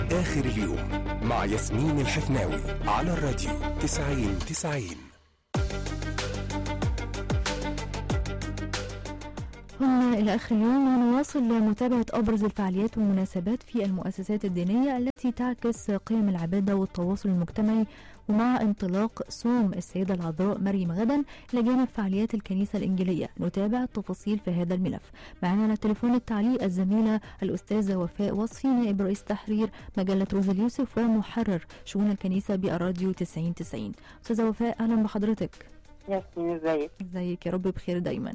آخر اليوم مع ياسمين الحفناوي على الراديو 90 90 هنا إلى آخر اليوم ونواصل متابعة أبرز الفعاليات والمناسبات في المؤسسات الدينية التي تعكس قيم العبادة والتواصل المجتمعي ومع انطلاق صوم السيدة العذراء مريم غدا لجانب فعاليات الكنيسة الإنجيلية نتابع التفاصيل في هذا الملف معنا على تليفون التعليق الزميلة الأستاذة وفاء وصفي نائب رئيس تحرير مجلة روز اليوسف ومحرر شؤون الكنيسة بالراديو 90 90 أستاذة وفاء أهلا بحضرتك ياسمين ازيك ازيك يا رب بخير دايما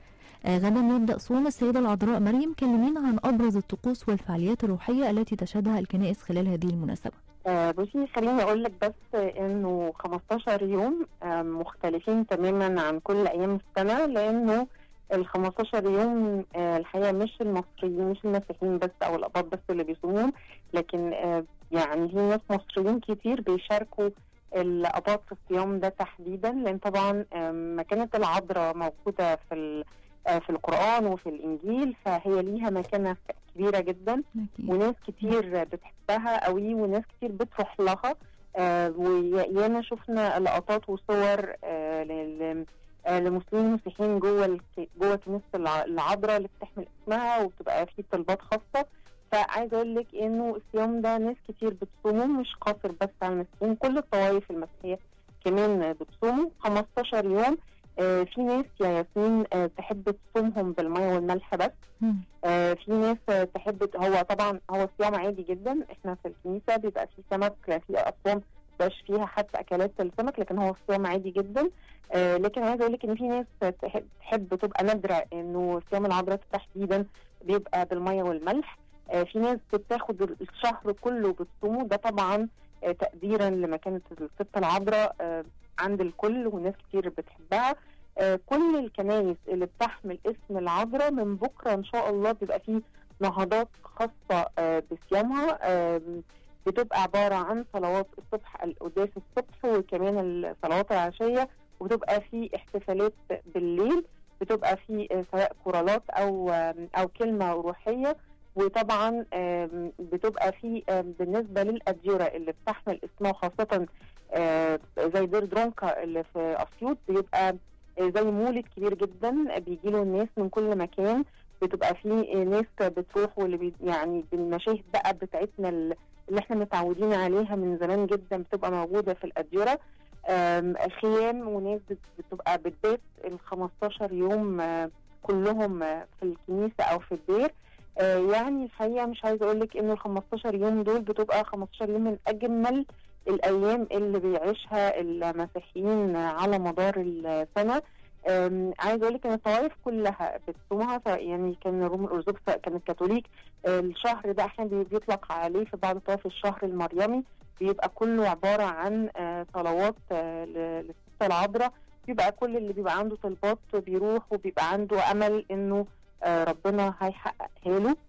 آه، غدا يبدأ صوم السيدة العذراء مريم كلمينا عن أبرز الطقوس والفعاليات الروحية التي تشهدها الكنائس خلال هذه المناسبة آه بصي خليني اقول لك بس انه 15 يوم آه مختلفين تماما عن كل ايام السنه لانه ال 15 يوم آه الحقيقه مش المصريين مش المسيحيين بس او الاباط بس اللي بيصوموهم لكن آه يعني في ناس مصريين كتير بيشاركوا الاباط في الصيام ده تحديدا لان طبعا آه مكانه العذراء موجوده في ال- آه في القران وفي الانجيل فهي ليها مكانه كبيره جدا أكيد وناس كتير بتحبها قوي وناس كتير بتروح لها آه ويانا شفنا لقطات وصور آه لل- آه لمسلمين مسيحيين جوه الك- جوه كنيسه الع- العذراء اللي بتحمل اسمها وبتبقى فيه طلبات خاصه فعايزه اقول لك انه الصيام ده ناس كتير بتصومه مش قاصر بس على المسيحيين كل الطوائف المسيحيه كمان بتصوموا 15 يوم آه في ناس يا ياسمين آه تحب تصومهم بالميه والملح بس مم. آه، في ناس آه، تحب هو طبعا هو صيام عادي جدا احنا في الكنيسه بيبقى في سمك في اصوام مبقاش فيها حتى اكلات السمك لكن هو صيام عادي جدا آه لكن عايزه اقول لك ان في ناس تحب, تحب تبقى نادره انه صيام العذراء تحديدا بيبقى بالميه والملح آه في ناس بتاخد الشهر كله بتصومه ده طبعا آه تقديرا لمكانه الست العذراء آه عند الكل وناس كتير بتحبها آه، كل الكنايس اللي بتحمل اسم العذراء من بكره ان شاء الله بيبقى فيه نهضات خاصه آه، بصيامها آم، بتبقى عباره عن صلوات الصبح القداس الصبح وكمان الصلوات العشيه وبتبقى في احتفالات بالليل بتبقى في آه، سواء كورالات او آم، او كلمه روحيه وطبعا آم، بتبقى في آم، بالنسبه للاديره اللي بتحمل اسمها خاصه آه، زي دير درونكا اللي في اسيوط بيبقى زي مولد كبير جدا بيجي له الناس من كل مكان بتبقى فيه ناس بتروح واللي بي يعني بالمشاهد بقى بتاعتنا اللي احنا متعودين عليها من زمان جدا بتبقى موجوده في الاديره آم، خيام وناس بت- بتبقى بتبات ال 15 يوم آه، كلهم آه، في الكنيسه او في الدير آه، يعني الحقيقه مش عايزه اقول لك انه ال 15 يوم دول بتبقى 15 يوم من اجمل الايام اللي بيعيشها المسيحيين على مدار السنه أم، عايزه اقول لك ان الطوائف كلها بتصومها سواء يعني كان الروم الارثوذكس سواء كان الكاثوليك آه، الشهر ده احيانا بي- بيطلق عليه في بعض الطوائف الشهر المريمي بيبقى كله عباره عن آه، صلوات آه، ل- للست العذراء بيبقى كل اللي بيبقى عنده طلبات بيروح وبيبقى عنده امل انه آه، ربنا هيحققها له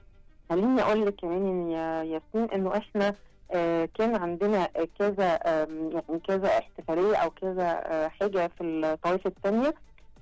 خليني اقول لك كمان يا ياسمين انه احنا آه، كان عندنا آه، كذا آم، يعني كذا احتفاليه او كذا آه، حاجه في الطوائف الثانيه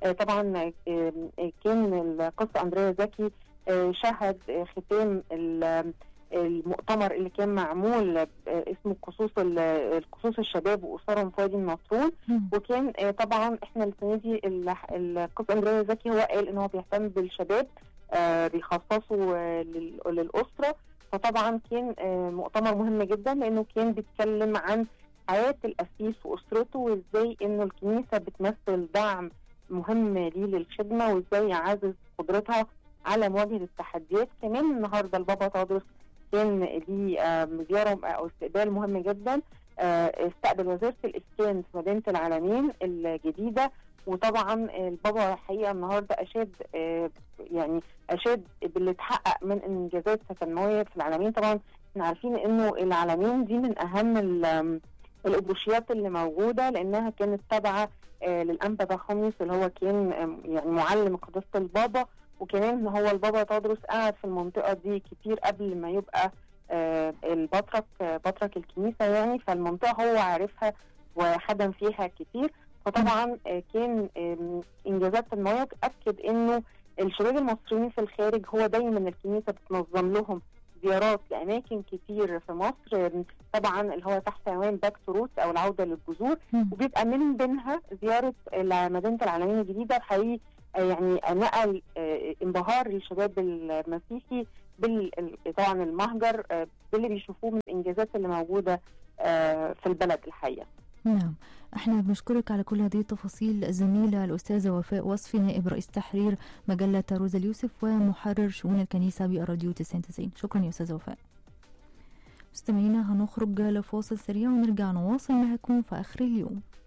طبعا آه، آه، كان القس اندريا زكي آه، شهد آه، ختام ال- المؤتمر اللي كان معمول آه، اسمه قصوص ال- القصوص الشباب واسرهم في وادي النطرون مم. وكان آه، طبعا احنا السنه دي ال- القس اندريا زكي هو قال ان هو بيهتم بالشباب آه، بيخصصوا آه، لل- للاسره فطبعا كان آه، مؤتمر مهم جدا لانه كان بيتكلم عن حياه القسيس واسرته وازاي انه الكنيسه بتمثل دعم مهم ليه للخدمه وازاي يعزز قدرتها على مواجهه التحديات كمان النهارده البابا تدرس كان ليه آه، زياره او استقبال مهم جدا آه، استقبل وزاره الاسكان في مدينه العالمين الجديده وطبعا البابا الحقيقه النهارده اشاد آه، يعني اشاد باللي اتحقق من انجازات تنمويه في العالمين طبعا احنا عارفين انه العالمين دي من اهم ال- الابروشيات اللي موجوده لانها كانت تابعه آه، للانبا بخوميس اللي هو كان آم، يعني معلم قداسه البابا وكمان هو البابا تدرس قعد في المنطقه دي كتير قبل ما يبقى آه، البطرك آه، بطرك الكنيسه يعني فالمنطقه هو عارفها وخدم فيها كتير فطبعا آه، كان آم، انجازات تنمويه تاكد انه الشباب المصريين في الخارج هو دايما الكنيسه بتنظم لهم زيارات لاماكن كتير في مصر طبعا اللي هو تحت عنوان باك تو روت او العوده للجذور مم. وبيبقى من بينها زياره مدينه العلمين الجديده حقيقي آه، يعني نقل آه، انبهار الشباب المسيحي بال ال- طبعا المهجر آه، باللي بيشوفوه من الانجازات اللي موجوده آه، في البلد الحقيقه نعم احنا بنشكرك على كل هذه التفاصيل الزميلة الأستاذة وفاء وصفي نائب رئيس تحرير مجلة روز اليوسف ومحرر شؤون الكنيسة بالراديو 99 شكرا يا أستاذة وفاء مستمعينا هنخرج لفاصل سريع ونرجع نواصل معكم في آخر اليوم